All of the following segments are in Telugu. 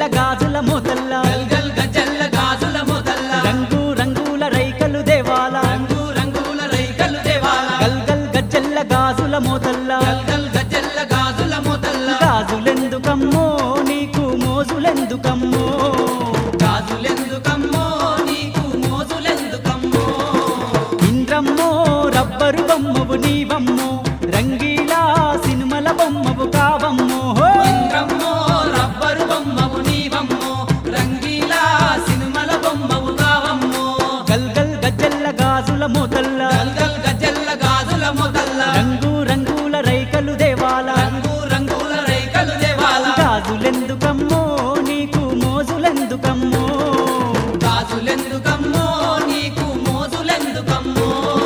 గజ్జల్ల గాజుల మోతల్ల గల్గల్ గజ్జల్ల గాజుల మొదల్ల రంగు రంగుల రైకలు దేవాల రంగు రంగుల రైకలు దేవాల గల్గల్ గజ్జల్ల గాజుల మోతల్ల గల్గల్ గజ్జల్ల గాజుల మొదల్ల గాజులెందుకమ్మో నీకు మోజులెందుకమ్మో గాజులెందుకమ్మో నీకు మోజులెందుకమ్మో ఇంద్రమ్మో రబ్బరు బొమ్మవు నీవమ్మో రంగీలా సినిమల బొమ్మవు కావమ్మో హో! ఇంద్రమ్మో రబ్బరు బొమ్మవు నీవమ్మో రంగీలా సినిమల బొమ్మవు కావమ్మో గల్గల్ గజ్జల్ల గాజుల మోతల్ల గల్గల్ గజ్జల్ల గాజుల మొదల్ల రంగు రంగుల రైకలు దేవాల రంగు రంగుల రైకలు దేవాల గాజులెందుకమ్మో నీకు మోజులెందుకమ్మో గాజులెందుకమ్మో నీకు మోజులెందుకమ్మో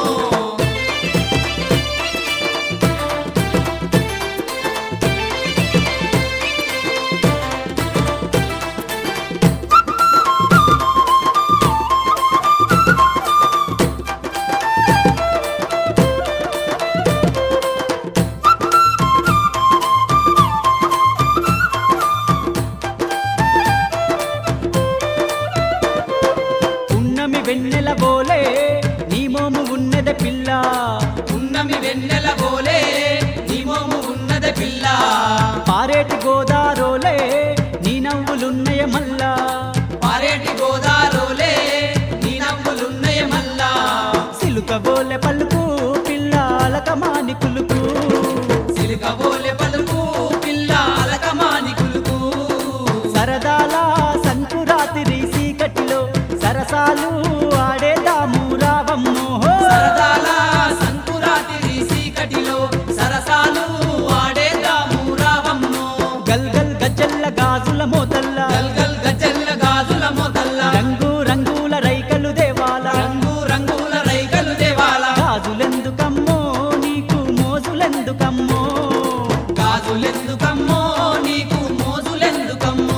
ఉన్నమి వెన్నెల బోలే నీ మోము ఉన్నద పిల్ల ఉన్నమి వెన్నెల బోలే నీ మోము ఉన్నద పిల్ల పారేటి గోదారోలే నీ నవ్వులున్నయ మల్లా పారేటి గోదారోలే నీ నవ్వులున్నయ మల్లా సిలుక బోలె పలుకు పిల్ల అలకమాని కులుకు సిలుక బోలె పలుకు పిల్ల అలకమాని కులుకు సరదాల సంకురాతిరి సీకటిలో సరసాలు ఆడేదాము రావమ్మో హో! సరదాల సంకురాతిరి సీకటిలో సరసాలు ఆడేదాము రావమ్మో గల్గల్ గజ్జల్ల గాజుల మోతల్ల గల్గల్ గజ్జల్ల గాజుల మొదల్ల రంగు రంగుల రైకలు దేవాల రంగు రంగుల రైకలు దేవాల గాజులెందుకమ్మో నీకు మోజులెందుకమ్మో గాజులెందుకమ్మో నీకు మోజులెందుకమ్మో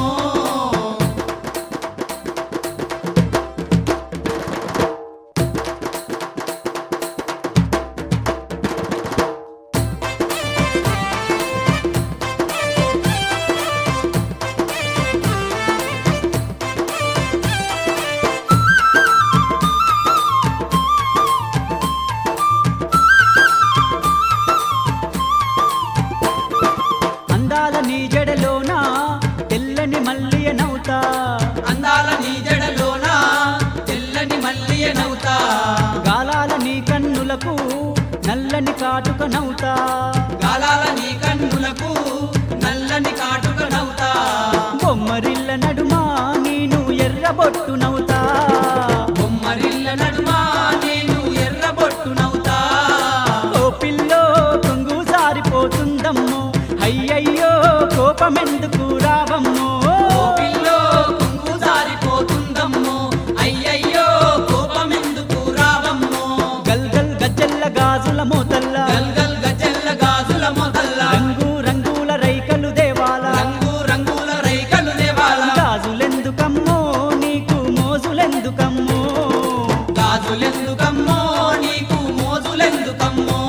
అందాల నీ జడలోన తెల్లని మల్లియ నవ్వుతా అందాల నీ జడలోన తెల్లని మల్లియ నవ్వుతా గాలాల నీ కన్నులకు నల్లని కాటుక నవ్వుతా గాలాల నీ కన్నులకు నల్లని కాటుక నవ్వుతా బొమ్మరిల్ల నడుమా నేను ఎర్రబొట్టు నవ్వుతా బొమ్మరిల్ల నడుమా నేను ఎర్రబొట్టు నవ్వుతా ఓ పిల్లో కొంగు జారిపోతుందమ్మో అయ్యయ్యో కోపమెందుకు రావమ్మో ఓ పిల్లో కుంగు జారిపోతుందమ్మో అయ్యయ్యో కోపమెందుకు రావమ్మో గల్గల్ గజ్జల్ల గాజుల మోతల్ల గల్గల్ గజల్ల గాజుల మొదల్ల రంగు రంగుల రైకలు దేవాల రంగు రంగుల రైకలు దేవాల గాజులెందుకమ్మో నీకు మోజులెందుకమ్మో గాజులెందుకమ్మో నీకు మోజులెందుకమ్మో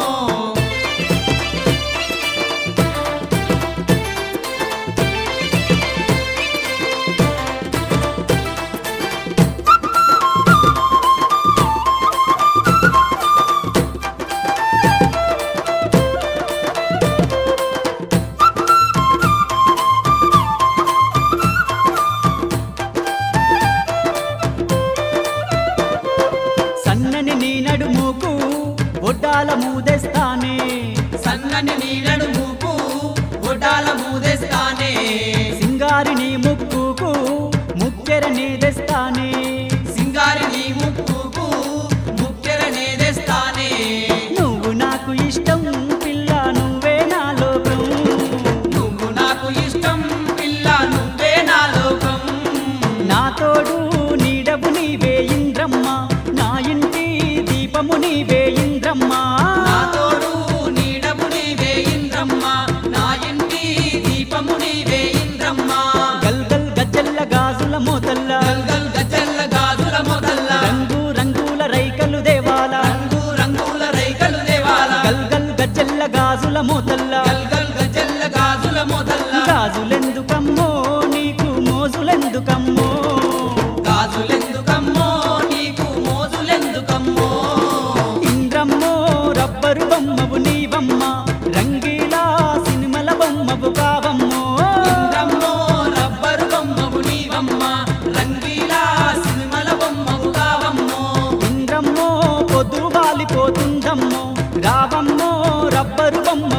సన్నని నీ నడుముకు ఒడ్డాల మూదెస్తానే సన్నని నీడను మూపు ఒడ్డాల మూదేస్తానే సింగారి నీ ముక్కుకు ముక్కెర నీదెస్తానే సింగారి నీ ముక్కుకు ముక్కెర నేదేస్తానే నువ్వు నాకు ఇష్టం పిల్ల నువ్వే నా లోకం నువ్వు నాకు ఇష్టం పిల్ల నువ్వే నా లోకం నా తోడు నీడవు నీవే ఇంద్రమ్మ నా ఇంటి దీపము నీవే ఇంద్రమ్మ నా తోడు నీడము నీవే ఇంద్రమ్మ నా ఇంటి దీపము నీవే ఇంద్రమ్మ గల్గల్ గజ్జల్ల గాజుల మోతల్ల గల్గల్ గజల్ల గాజుల మొదల్ల రంగు రంగుల రైకలు దేవాల రంగు రంగుల రైకలు దేవాల గల్గల్ గజ్జల్ల గాజుల మోతల్ల గల్గల్ గజల్ల గాజుల మొదల్ల గాజులెందుకమ్మో నీకు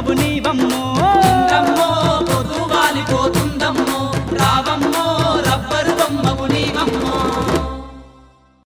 ప్రభువు నీవమ్మో